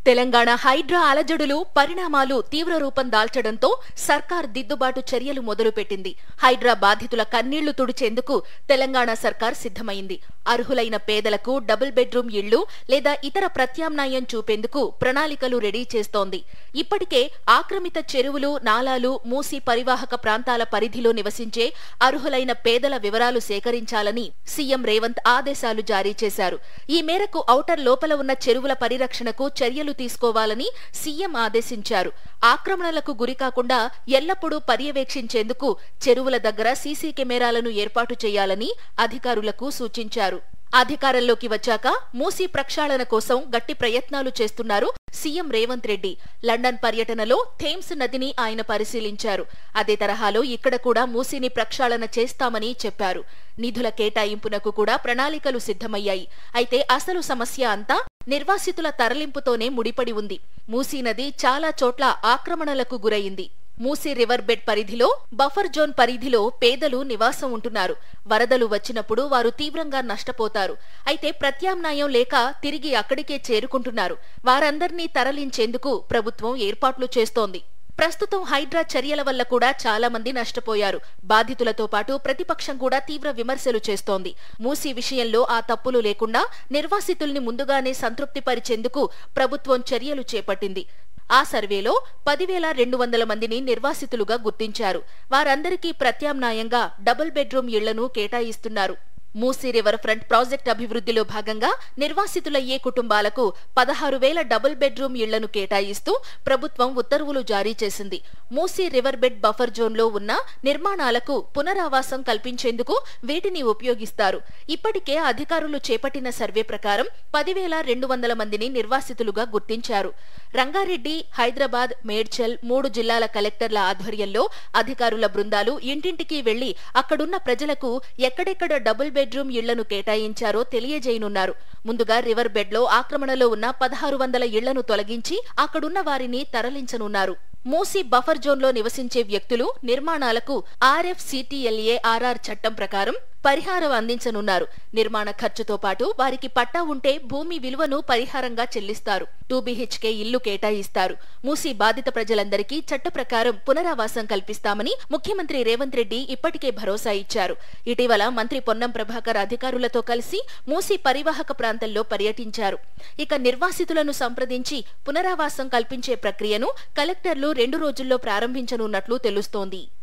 తెలంగాణ హైడ్రా అలజడులు పరిణామాలు తీవ్ర రూపం దాల్చడంతో సర్కార్ దిద్దుబాటు చర్యలు మొదలుపెట్టింది హైడ్రా బాధితుల కన్నీళ్లు తుడిచేందుకు తెలంగాణ సర్కార్ సిద్ధమైంది అర్హులైన పేదలకు డబుల్ బెడ్రూమ్ ఇళ్లు లేదా ఇతర ప్రత్యామ్నాయం చూపేందుకు ప్రణాళికలు రెడీ చేస్తోంది ఇప్పటికే ఆక్రమిత చెరువులు నాలాలు మూసి పరివాహక ప్రాంతాల పరిధిలో నివసించే అర్హులైన పేదల వివరాలు సేకరించాలని సీఎం రేవంత్ ఆదేశాలు జారీ చేశారు ఈ మేరకు ఔటర్ లోపల ఉన్న చెరువుల పరిరక్షణకు చర్యలు తీసుకోవాలని సీఎం ఆదేశించారు ఆక్రమణలకు గురికాకుండా ఎల్లప్పుడూ పర్యవేక్షించేందుకు చెరువుల దగ్గర సీసీ కెమెరాలను ఏర్పాటు చేయాలని అధికారులకు సూచించారు అధికారంలోకి వచ్చాక మూసీ ప్రక్షాళన కోసం గట్టి ప్రయత్నాలు చేస్తున్నారు సీఎం రేవంత్ రెడ్డి లండన్ పర్యటనలో థేమ్స్ నదిని ఆయన పరిశీలించారు అదే తరహాలో ఇక్కడ కూడా మూసీని ప్రక్షాళన చేస్తామని చెప్పారు నిధుల కేటాయింపునకు కూడా ప్రణాళికలు సిద్ధమయ్యాయి అయితే అసలు సమస్య అంతా నిర్వాసితుల తరలింపుతోనే ముడిపడి ఉంది మూసీ నది చాలా చోట్ల ఆక్రమణలకు గురయింది మూసీ రివర్ బెడ్ పరిధిలో బఫర్ జోన్ పరిధిలో పేదలు నివాసం ఉంటున్నారు వరదలు వచ్చినప్పుడు వారు తీవ్రంగా నష్టపోతారు అయితే ప్రత్యామ్నాయం లేక తిరిగి అక్కడికే చేరుకుంటున్నారు వారందర్నీ తరలించేందుకు ప్రభుత్వం ఏర్పాట్లు చేస్తోంది ప్రస్తుతం హైడ్రా చర్యల వల్ల కూడా చాలా మంది నష్టపోయారు బాధితులతో పాటు ప్రతిపక్షం కూడా తీవ్ర విమర్శలు చేస్తోంది మూసీ విషయంలో ఆ తప్పులు లేకుండా నిర్వాసితుల్ని ముందుగానే సంతృప్తిపరిచేందుకు ప్రభుత్వం చర్యలు చేపట్టింది ఆ సర్వేలో పదివేల రెండు వందల మందిని నిర్వాసితులుగా గుర్తించారు వారందరికీ ప్రత్యామ్నాయంగా డబుల్ బెడ్రూమ్ ఇళ్లను కేటాయిస్తున్నారు మూసీ రివర్ ఫ్రంట్ ప్రాజెక్ట్ అభివృద్ధిలో భాగంగా నిర్వాసితులయ్యే కుటుంబాలకు పదహారు వేల డబుల్ బెడ్రూమ్ ఇళ్లను కేటాయిస్తూ ప్రభుత్వం ఉత్తర్వులు జారీ చేసింది మూసీ రివర్ బెడ్ బఫర్ జోన్లో ఉన్న నిర్మాణాలకు పునరావాసం కల్పించేందుకు వీటిని ఉపయోగిస్తారు ఇప్పటికే అధికారులు చేపట్టిన సర్వే ప్రకారం పదివేల రెండు వందల మందిని నిర్వాసితులుగా గుర్తించారు రంగారెడ్డి హైదరాబాద్ మేడ్చల్ మూడు జిల్లాల కలెక్టర్ల ఆధ్వర్యంలో అధికారుల బృందాలు ఇంటింటికి వెళ్లి అక్కడున్న ప్రజలకు ఎక్కడెక్కడ డబుల్ బెడ్రూమ్ ఇళ్లను కేటాయించారో తెలియజేయనున్నారు ముందుగా రివర్ బెడ్లో ఆక్రమణలో ఉన్న పదహారు వందల ఇళ్లను తొలగించి అక్కడున్న వారిని తరలించనున్నారు మూసీ బఫర్ జోన్లో నివసించే వ్యక్తులు నిర్మాణాలకు ఆర్ఎఫ్ సిటిఎల్ఏ ఆర్ఆర్ చట్టం ప్రకారం పరిహారం అందించనున్నారు నిర్మాణ ఖర్చుతో పాటు వారికి పట్టా ఉంటే భూమి విలువను పరిహారంగా చెల్లిస్తారు టూ బీహెచ్కే ఇల్లు కేటాయిస్తారు మూసీ బాధిత ప్రజలందరికీ చట్ట ప్రకారం పునరావాసం కల్పిస్తామని ముఖ్యమంత్రి రేవంత్ రెడ్డి ఇప్పటికే భరోసా ఇచ్చారు ఇటీవల మంత్రి పొన్నం ప్రభాకర్ అధికారులతో కలిసి మూసీ పరివాహక ప్రాంతంలో పర్యటించారు ఇక నిర్వాసితులను సంప్రదించి పునరావాసం కల్పించే ప్రక్రియను కలెక్టర్లు రెండు రోజుల్లో ప్రారంభించనున్నట్లు తెలుస్తోంది